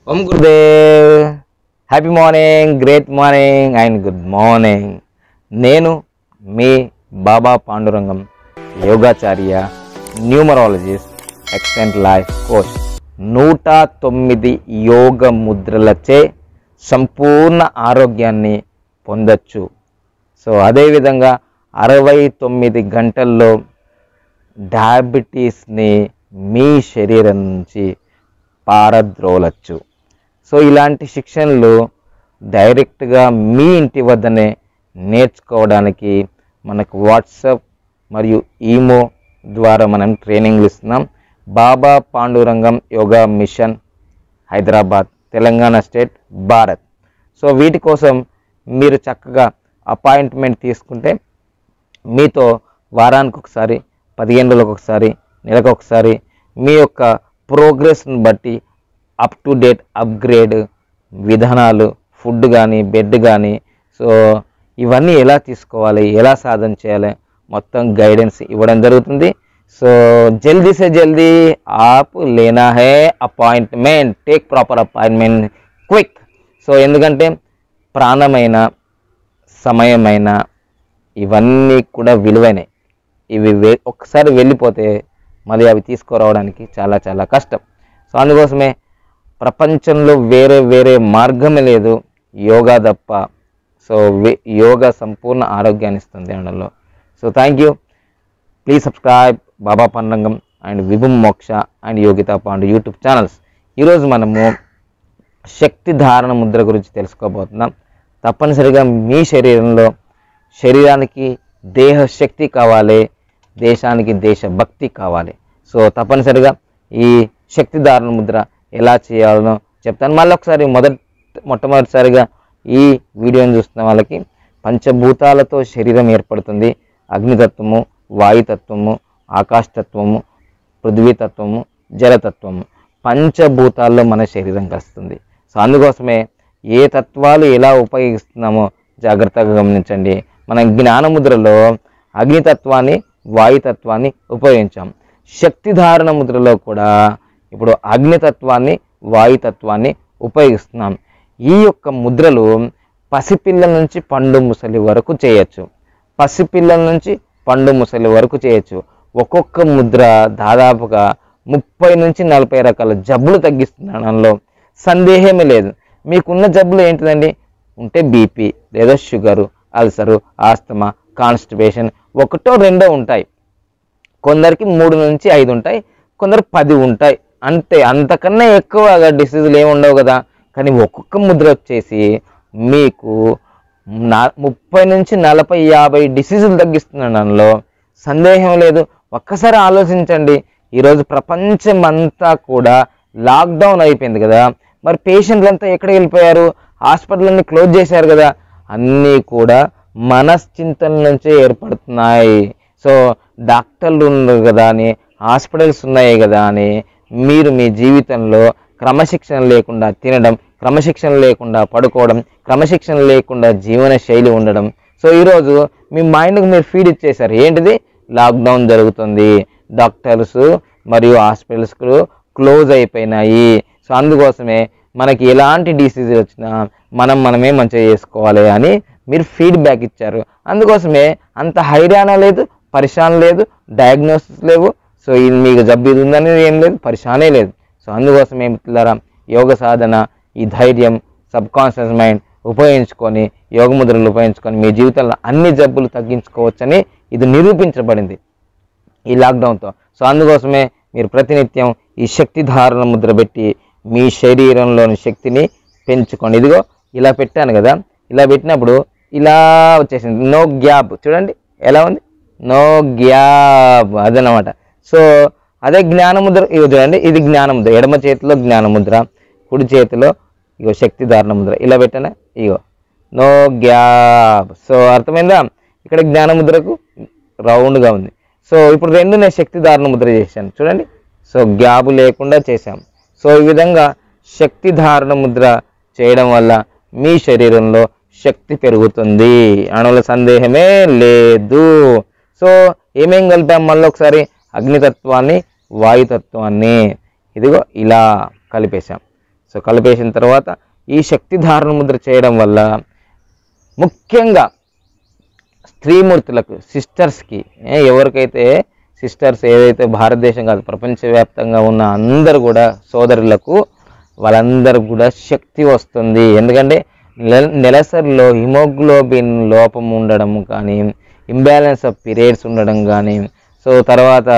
Om Gurudev happy morning great morning and good morning నేను మీ బాబా పాండురంగం యోగాచార్య న్యూమరాలజిస్ట్ ఎక్సలెంట్ లైఫ్ కోచ్ నూట తొమ్మిది యోగ ముద్రలచే సంపూర్ణ ఆరోగ్యాన్ని పొందొచ్చు సో అదేవిధంగా అరవై తొమ్మిది గంటల్లో డయాబెటీస్ని మీ శరీరం నుంచి పారద్రోలచ్చు సో ఇలాంటి శిక్షణలు డైరెక్ట్గా మీ ఇంటి వద్దనే నేర్చుకోవడానికి మనకు వాట్సాప్ మరియు ఈమో ద్వారా మనం ట్రైనింగ్లు ఇస్తున్నాం Baba Pandurangam yoga mission Hyderabad Telangana state Bharat so వీటి కోసం మీరు చక్కగా అపాయింట్మెంట్ తీసుకుంటే మీతో వారానికి ఒకసారి పదిహేను రోజులకు ఒకసారి నెలకు ఒకసారి మీ యొక్క ప్రోగ్రెస్ని బట్టి అప్ టు డేట్ అప్గ్రేడ్ విధానాలు ఫుడ్ కానీ బెడ్ కానీ సో ఇవన్నీ ఎలా తీసుకోవాలి ఎలా సాధన చేయాలి మొత్తం గైడెన్స్ ఇవ్వడం జరుగుతుంది సో జల్దీ సే జల్దీ ఆప్ లేనా హే appointment take proper appointment quick so ఎందుకంటే ప్రాణమైన సమయమైన ఇవన్నీ కూడా విలువైనవి ఇవి వే ఒక్కసారి వెళ్ళిపోతే మళ్ళీ అవి తీసుకురావడానికి చాలా చాలా కష్టం సో అందుకోసమే ప్రపంచంలో వేరే వేరే మార్గమే లేదు యోగా తప్ప సో వే- యోగా సంపూర్ణ ఆరోగ్యాన్ని ఇస్తుంది అనడంలో so thank you please subscribe Baba Pandurangam and Vibhum Moksha and Yogita Pandu YouTube channels ఈరోజు మనము శక్తి ధారణ ముద్ర గురించి తెలుసుకోబోతున్నాం తప్పనిసరిగా మీ శరీరంలో శరీరానికి దేహ శక్తి కావాలి దేశానికి దేశభక్తి కావాలి సో తప్పనిసరిగా ఈ శక్తి ధారణ ముద్ర ఎలా చేయాలనో చెప్తాను మళ్ళీ ఒకసారి మొదటి మొట్టమొదటిసారిగా ఈ వీడియోని చూస్తున్న వాళ్ళకి పంచభూతాలతో శరీరం ఏర్పడుతుంది అగ్నితత్వము వాయుతత్వము ఆకాశతత్వము పృథ్వీతత్వము జలతత్వము పంచభూతాల్లో మన శరీరం కలుస్తుంది సో అందుకోసమే ఏ తత్వాలు ఎలా ఉపయోగిస్తున్నామో జాగ్రత్తగా గమనించండి మన జ్ఞానముద్రలో అగ్నితత్వాన్ని వాయుతత్వాన్ని ఉపయోగించాం శక్తి ధారణ ముద్రలో కూడా ఇప్పుడు అగ్నితత్వాన్ని వాయుతత్వాన్ని ఉపయోగిస్తున్నాం ఈ యొక్క ముద్రలు పసిపిల్లల నుంచి పండు ముసలి వరకు చేయొచ్చు పసిపిల్లల నుంచి పండు ముసలి వరకు చేయొచ్చు ఒక్కొక్క ముద్ర దాదాపుగా ముప్పై నుంచి నలభై రకాల జబ్బులు తగ్గిస్తుండడంలో సందేహమే లేదు మీకున్న జబ్బులు ఏంటిదండి ఉంటే బీపీ లేదా షుగరు అల్సరు ఆస్తమా కాన్స్టిపేషన్ ఒకటో రెండో ఉంటాయి కొందరికి మూడు నుంచి ఐదు ఉంటాయి కొందరు పది ఉంటాయి అంతే అంతకన్నా ఎక్కువ డిసీజులు ఏమి ఉండవు కదా కానీ ఒక్కొక్క ముద్ర వచ్చేసి మీకు నా ముప్పై నుంచి నలభై యాభై డిసీజులు తగ్గిస్తుండడంలో సందేహం లేదు ఒక్కసారి ఆలోచించండి ఈరోజు ప్రపంచం అంతా కూడా లాక్డౌన్ అయిపోయింది కదా మరి పేషెంట్లు అంతా ఎక్కడ వెళ్ళిపోయారు హాస్పిటల్ క్లోజ్ చేశారు కదా అన్నీ కూడా మనశ్చింతన నుంచే ఏర్పడుతున్నాయి సో డాక్టర్లు ఉన్నారు కదా అని హాస్పిటల్స్ ఉన్నాయి కదా అని మీరు మీ జీవితంలో క్రమశిక్షణ లేకుండా తినడం క్రమశిక్షణ లేకుండా పడుకోవడం క్రమశిక్షణ లేకుండా జీవన శైలి ఉండడం సో ఈరోజు మీ మైండ్కి మీరు ఫీడ్ ఇచ్చేశారు ఏంటిది లాక్డౌన్ జరుగుతుంది డాక్టర్స్ మరియు హాస్పిటల్స్ క్లోజ్ అయిపోయినాయి సో అందుకోసమే మనకి ఎలాంటి డిసీజ్ వచ్చినా మనం మనమే మంచిగా చేసుకోవాలి అని మీరు ఫీడ్బ్యాక్ ఇచ్చారు అందుకోసమే అంత హైరాణ లేదు పరిశాన్ లేదు డయాగ్నోసిస్ లేవు సో ఇది మీకు జబ్బు ఇది ఉందని ఏం లేదు పరిశానే లేదు సో అందుకోసం ఏం పిల్లరా యోగ సాధన ఈ ధైర్యం సబ్ కాన్షియస్ మైండ్ ఉపయోగించుకొని యోగ ముద్రలు ఉపయోగించుకొని మీ జీవితంలో అన్ని జబ్బులు తగ్గించుకోవచ్చని ఇది నిరూపించబడింది ఈ లాక్డౌన్తో సో అందుకోసమే మీరు ప్రతినిత్యం ఈ శక్తి ధారణ ముద్ర పెట్టి మీ శరీరంలోని శక్తిని పెంచుకోండి ఇదిగో ఇలా పెట్టాను కదా ఇలా పెట్టినప్పుడు ఇలా వచ్చేసింది నో గ్యాప్ చూడండి ఎలా ఉంది నో గ్యాప్ అదనమాట సో అదే జ్ఞానముద్ర ఇగో చూడండి ఇది జ్ఞానముద్ర ఎడమ చేతిలో జ్ఞానముద్ర కుడి చేతిలో ఇగో శక్తి ధారణ ముద్ర ఇలా పెట్టానా ఇగో నో గ్యాప్ సో అర్థమైందా ఇక్కడ జ్ఞానముద్రకు రౌండ్గా ఉంది సో ఇప్పుడు రెండు నేను శక్తి ధారణ ముద్ర చేశాను చూడండి సో గ్యాప్ లేకుండా చేశాం సో ఈ విధంగా శక్తి ధారణ ముద్ర చేయడం వల్ల మీ శరీరంలో శక్తి పెరుగుతుంది అనలో సందేహమే లేదు సో ఏమేం కలిపాం మళ్ళీ ఒకసారి అగ్నితత్వాన్ని వాయుతత్వాన్ని ఇదిగో ఇలా కలిపేశాం సో కలిపేసిన తర్వాత ఈ శక్తి ధారణ ముద్ర చేయడం వల్ల ముఖ్యంగా స్త్రీమూర్తులకు సిస్టర్స్కి ఎవరికైతే సిస్టర్స్ ఏదైతే భారతదేశం కాదు ప్రపంచవ్యాప్తంగా ఉన్న అందరు కూడా సోదరులకు వాళ్ళందరూ కూడా శక్తి వస్తుంది ఎందుకంటే నెల నెలసరిలో హిమోగ్లోబిన్ లోపం ఉండడం కానీ ఇంబ్యాలెన్స్ ఆఫ్ పీరియడ్స్ ఉండడం కానీ సో తర్వాత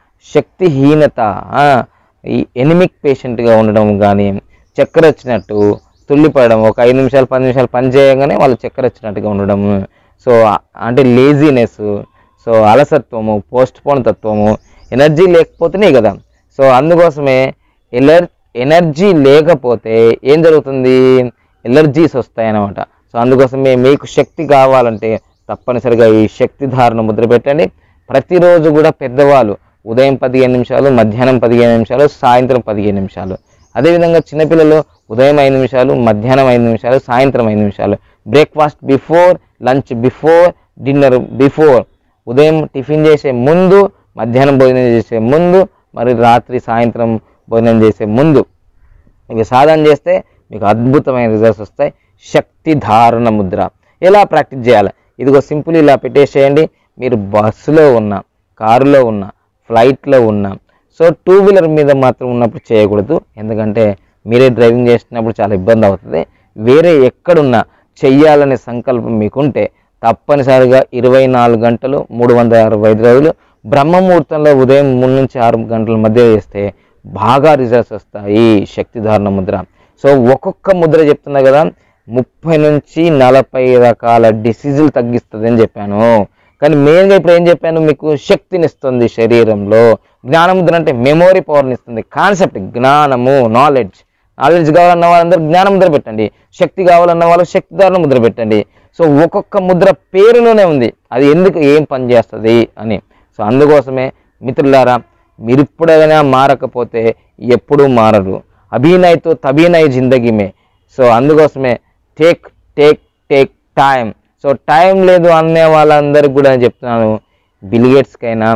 శక్తిహీనత ఆ, ఈ ఎనిమిక్ పేషెంట్గా ఉండడం కానీ చక్కెర వచ్చినట్టు తుల్లిపడడం ఒక ఐదు నిమిషాలు పది నిమిషాలు పని చేయగానే వాళ్ళు చక్కెర వచ్చినట్టుగా ఉండడం సో ఆ- అంటే లేజినెస్ సో అలసత్వము పోస్ట్ పోన్ తత్వము ఎనర్జీ లేకపోతేనే కదా సో అందుకోసమే ఎలర్ ఎనర్జీ లేకపోతే ఏం జరుగుతుంది ఎలర్జీస్ వస్తాయన్నమాట సో అందుకోసమే మీకు శక్తి కావాలంటే తప్పనిసరిగా ఈ శక్తి ధారణ ముద్ర పెట్టండి ప్రతిరోజు కూడా పెద్దవాళ్ళు ఉదయం పదిహేను నిమిషాలు మధ్యాహ్నం పదిహేను నిమిషాలు సాయంత్రం పదిహేను నిమిషాలు అదేవిధంగా చిన్నపిల్లలు ఉదయం ఐదు నిమిషాలు మధ్యాహ్నం ఐదు నిమిషాలు సాయంత్రం ఐదు నిమిషాలు breakfast before lunch before dinner before ఉదయం టిఫిన్ చేసే ముందు మధ్యాహ్నం భోజనం చేసే ముందు మరి రాత్రి సాయంత్రం భోజనం చేసే ముందు ఇవి సాధన చేస్తే మీకు అద్భుతమైన రిజల్ట్స్ వస్తాయి శక్తి ధారణ ముద్ర ఎలా ప్రాక్టీస్ చేయాలి ఇదిగో సింపుల్ ఇలా పెట్టేసేయండి మీరు బస్సులో ఉన్నా కారులో ఉన్నా ఫ్లైట్లో ఉన్నా సో టూ వీలర్ మీద మాత్రం ఉన్నప్పుడు చేయకూడదు ఎందుకంటే మీరే డ్రైవింగ్ చేస్తున్నప్పుడు చాలా ఇబ్బంది అవుతుంది వేరే ఎక్కడున్నా చెయ్యాలనే సంకల్పం మీకుంటే తప్పనిసరిగా ఇరవై నాలుగు గంటలు మూడు వందల అరవై ఐదు రోజులు బ్రహ్మముహూర్తంలో ఉదయం మూడు నుంచి ఆరు గంటల మధ్య చేస్తే బాగా రిజల్ట్స్ వస్తాయి శక్తి ధారణ ముద్ర సో ఒక్కొక్క ముద్ర చెప్తున్నా కదా ముప్పై నుంచి నలభై రకాల డిసీజులు తగ్గిస్తుంది అని చెప్పాను కానీ మెయిన్గా ఇప్పుడు ఏం చెప్పాను మీకు శక్తినిస్తుంది శరీరంలో జ్ఞానముద్ర అంటే మెమొరీ పవర్ని ఇస్తుంది కాన్సెప్ట్ జ్ఞానము నాలెడ్జ్ నాలెడ్జ్ కావాలన్న వాళ్ళందరూ జ్ఞాన ముద్ర పెట్టండి శక్తి కావాలన్న వాళ్ళు శక్తి ధారణ ముద్ర పెట్టండి సో ఒక్కొక్క ముద్ర పేరులోనే ఉంది అది ఎందుకు ఏం పని చేస్తుంది అని సో అందుకోసమే మిత్రులారా మీరు ఇప్పుడైనా మారకపోతే ఎప్పుడూ మారరు అభినయ్తో తబీనయ్ జిందగీ మే సో అందుకోసమే take take take time so time లేదు అనే వాళ్ళందరికీ కూడా నేను చెప్తున్నాను బిలిగేట్స్కైనా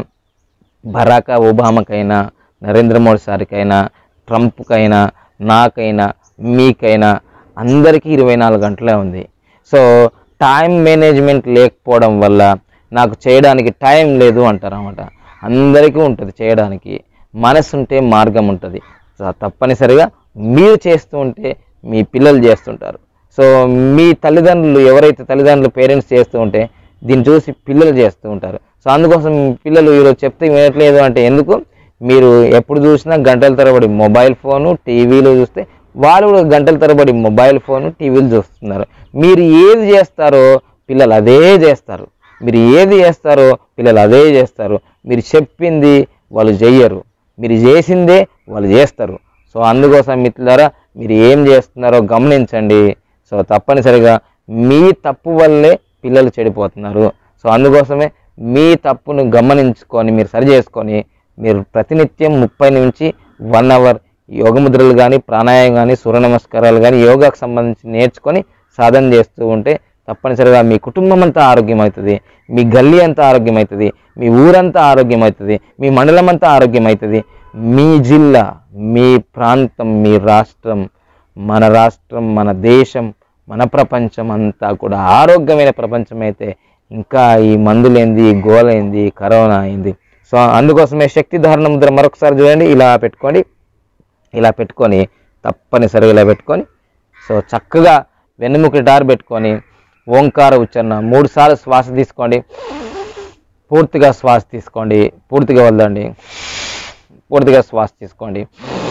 బరాకా ఒబామాకైనా నరేంద్ర మోడీ సార్కైనా ట్రంప్కైనా నాకైనా మీకైనా అందరికీ ఇరవై నాలుగు గంటలే ఉంది సో టైం మేనేజ్మెంట్ లేకపోవడం వల్ల నాకు చేయడానికి టైం లేదు అంటారు అన్నమాట అందరికీ ఉంటుంది చేయడానికి మనసు ఉంటే మార్గం ఉంటుంది సో తప్పనిసరిగా మీరు చేస్తూ ఉంటే మీ పిల్లలు చేస్తుంటారు సో మీ తల్లిదండ్రులు ఎవరైతే తల్లిదండ్రులు పేరెంట్స్ చేస్తూ ఉంటే దీన్ని చూసి పిల్లలు చేస్తూ ఉంటారు సో అందుకోసం పిల్లలు ఈరోజు చెప్తే వినట్లేదు అంటే ఎందుకు మీరు ఎప్పుడు చూసినా గంటల తరబడి మొబైల్ ఫోను టీవీలు చూస్తే వాళ్ళు కూడా గంటల తరబడి మొబైల్ ఫోను టీవీలు చూస్తున్నారు మీరు ఏది చేస్తారో పిల్లలు అదే చేస్తారు మీరు ఏది చేస్తారో పిల్లలు అదే చేస్తారు మీరు చెప్పింది వాళ్ళు చెయ్యరు మీరు చేసిందే వాళ్ళు చేస్తారు సో అందుకోసం మిత్రులారా మీరు ఏం చేస్తున్నారో గమనించండి సో తప్పనిసరిగా మీ తప్పు వల్లే పిల్లలు చెడిపోతున్నారు సో అందుకోసమే మీ తప్పును గమనించుకొని మీరు సరి చేసుకొని మీరు ప్రతినిత్యం ముప్పై నుంచి వన్ అవర్ యోగ ముద్రలు కానీ ప్రాణాయామం కానీ సూర్య నమస్కారాలు కానీ యోగాకు సంబంధించి నేర్చుకొని సాధన చేస్తూ ఉంటే తప్పనిసరిగా మీ కుటుంబం అంతా ఆరోగ్యం అవుతుంది మీ గల్లీ అంతా ఆరోగ్యం అవుతుంది మీ ఊరంతా ఆరోగ్యం అవుతుంది మీ మండలం అంతా ఆరోగ్యం అవుతుంది మీ జిల్లా మీ ప్రాంతం మీ రాష్ట్రం మన రాష్ట్రం మన దేశం మన ప్రపంచం అంతా కూడా ఆరోగ్యమైన ప్రపంచం అయితే ఇంకా ఈ మందులేంది ఈ గోలైంది కరోనా అయింది సో అందుకోసమే శక్తి ధారణ ముద్ర మరొకసారి చూడండి ఇలా పెట్టుకోండి ఇలా పెట్టుకొని తప్పనిసరిగా ఇలా పెట్టుకొని సో చక్కగా వెన్నుముక డారు పెట్టుకొని ఓంకార ఉచ్చారణ మూడు సార్లు శ్వాస తీసుకోండి పూర్తిగా శ్వాస తీసుకోండి పూర్తిగా వదలండి పూర్తిగా శ్వాస తీసుకోండి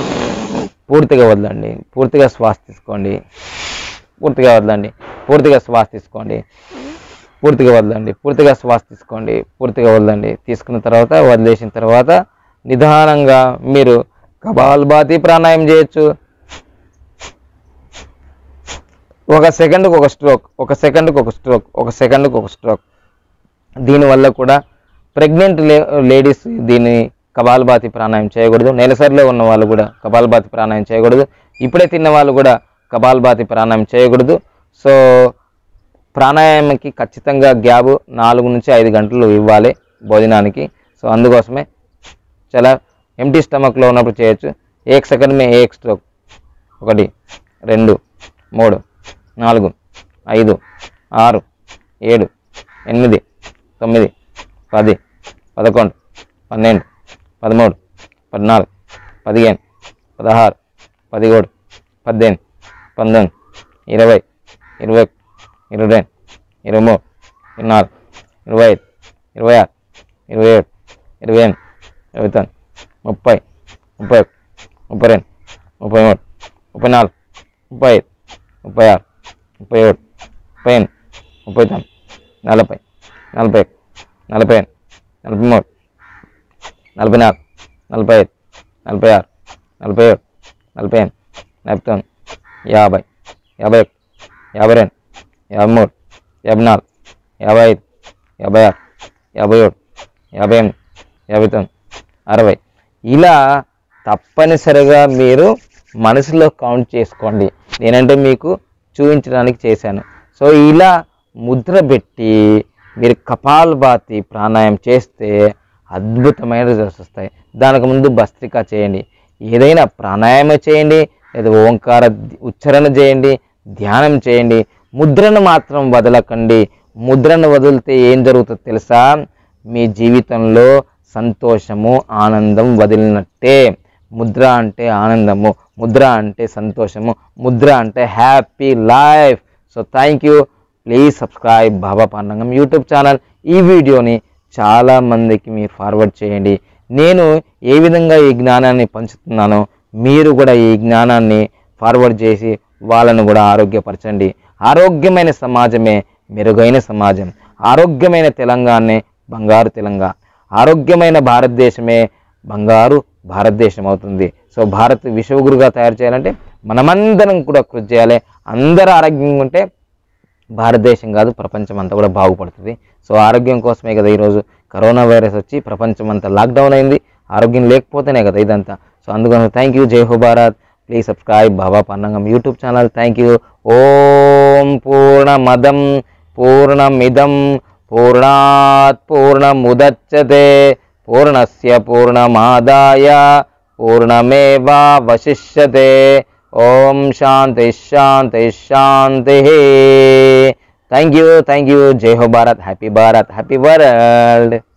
పూర్తిగా వదలండి పూర్తిగా శ్వాస తీసుకోండి పూర్తిగా వదలండి పూర్తిగా శ్వాస తీసుకోండి పూర్తిగా వదలండి పూర్తిగా శ్వాస తీసుకోండి పూర్తిగా వదలండి తీసుకున్న తర్వాత వదిలేసిన తర్వాత నిదానంగా మీరు కపాలభాతి ప్రాణాయామం చేయొచ్చు ఒక సెకండ్కి ఒక స్ట్రోక్ ఒక సెకండ్కి ఒక స్ట్రోక్ ఒక సెకండ్కి ఒక స్ట్రోక్ దీనివల్ల కూడా ప్రెగ్నెంట్ లే లేడీస్ దీన్ని కపాలభాతి ప్రాణాయామం చేయకూడదు నెలసరిలో ఉన్న వాళ్ళు కూడా కపాలభాతి ప్రాణాయామం చేయకూడదు ఇప్పుడే తిన్న వాళ్ళు కూడా కపాలభాతి ప్రాణాయామం చేయకూడదు సో ప్రాణాయామకి ఖచ్చితంగా గ్యాబ్ నాలుగు నుంచి ఐదు గంటలు ఇవ్వాలి భోజనానికి సో అందుకోసమే చాలా ఎంటీ స్టమక్లో ఉన్నప్పుడు చేయొచ్చు ఏక్ సెకండ్ మే ఏక్ స్ట్రోక్ ఒకటి రెండు మూడు నాలుగు ఐదు ఆరు ఏడు ఎనిమిది తొమ్మిది పది పదకొండు పన్నెండు పదమూడు పద్నాలుగు పదిహేను పదహారు పదిహేడు పద్దెనిమిది పంతొమ్మిది ఇరవై ఇరవై ఒకటి, ఇరవై రెండు ఇరవై మూడు ఇరవై నాలుగు ఇరవై ఐదు ఇరవై ఆరు ఇరవై ఏడు ఇరవై ఎనిమిది ఇరవై తొమ్మిది ముప్పై ముప్పై ఒకటి ముప్పై రెండు ముప్పై మూడు ముప్పై నాలుగు ముప్పై ఐదు ముప్పై ఆరు ముప్పై ఏడు ముప్పై ఎనిమిది ముప్పై తొమ్మిది నలభై నలభై ఒకటి నలభై రెండు నలభై మూడు నలభై నాలుగు నలభై ఐదు నలభై ఆరు నలభై ఏడు నలభై ఎనిమిది నలభై తొమ్మిది యాభై యాభై ఒకటి యాభై రెండు యాభై మూడు యాభై నాలుగు యాభై ఐదు యాభై ఆరు యాభై ఏడు యాభై ఎనిమిది యాభై తొమ్మిది అరవై ఇలా తప్పనిసరిగా మీరు మనసులో కౌంట్ చేసుకోండి నేనంటే మీకు చూపించడానికి చేశాను సో ఇలా ముద్ర పెట్టి మీరు కపాలభాతి ప్రాణాయామం చేస్తే అద్భుతమైన రిజల్ట్స్ వస్తాయి దానికి ముందు భస్త్రిక చేయండి ఏదైనా ప్రాణాయామం చేయండి లేదా ఓంకార ఉచ్చారణ చేయండి ధ్యానం చేయండి ముద్రను మాత్రం వదలకండి ముద్రను వదిలితే ఏం జరుగుతుందో తెలుసా మీ జీవితంలో సంతోషము ఆనందం వదిలినట్టే ముద్ర అంటే ఆనందము ముద్ర అంటే సంతోషము ముద్ర అంటే happy life so thank you please subscribe Baba Pandurangam YouTube channel ఈ వీడియోని చాలా మందికి మీరు ఫార్వర్డ్ చేయండి నేను ఏ విధంగా ఈ జ్ఞానాన్ని పంచుతున్నానో మీరు కూడా ఈ జ్ఞానాన్ని ఫార్వర్డ్ చేసి వాళ్ళను కూడా ఆరోగ్యపరచండి ఆరోగ్యమైన సమాజమే మెరుగైన సమాజం ఆరోగ్యమైన తెలంగాణనే బంగారు తెలంగాణ ఆరోగ్యమైన భారతదేశమే బంగారు భారతదేశం అవుతుంది సో భారత్ విశ్వగురుగా తయారు చేయాలంటే మనమందరం కూడా కృషి చేయాలి అందరూ ఆరోగ్యంగా ఉంటే భారతదేశం కాదు ప్రపంచం అంతా కూడా బాగుపడుతుంది సో ఆరోగ్యం కోసమే కదా ఈరోజు కరోనా వైరస్ వచ్చి ప్రపంచం అంతా లాక్డౌన్ అయింది ఆరోగ్యం లేకపోతేనే కదా ఇదంతా సో అందుకని థ్యాంక్ యూ జై హో Bharat please subscribe Baba Pandurangam YouTube channel thank you Om పూర్ణమదం పూర్ణమిదం పూర్ణాత్ పూర్ణముదచ్చతే పూర్ణస్య పూర్ణమాదాయ పూర్ణమేవావశిష్యతే ఓం శాంతి శాంతి శాంతి థ్యాంక్ యూ థ్యాంక్ యూ జై హో Bharat happy Bharat happy world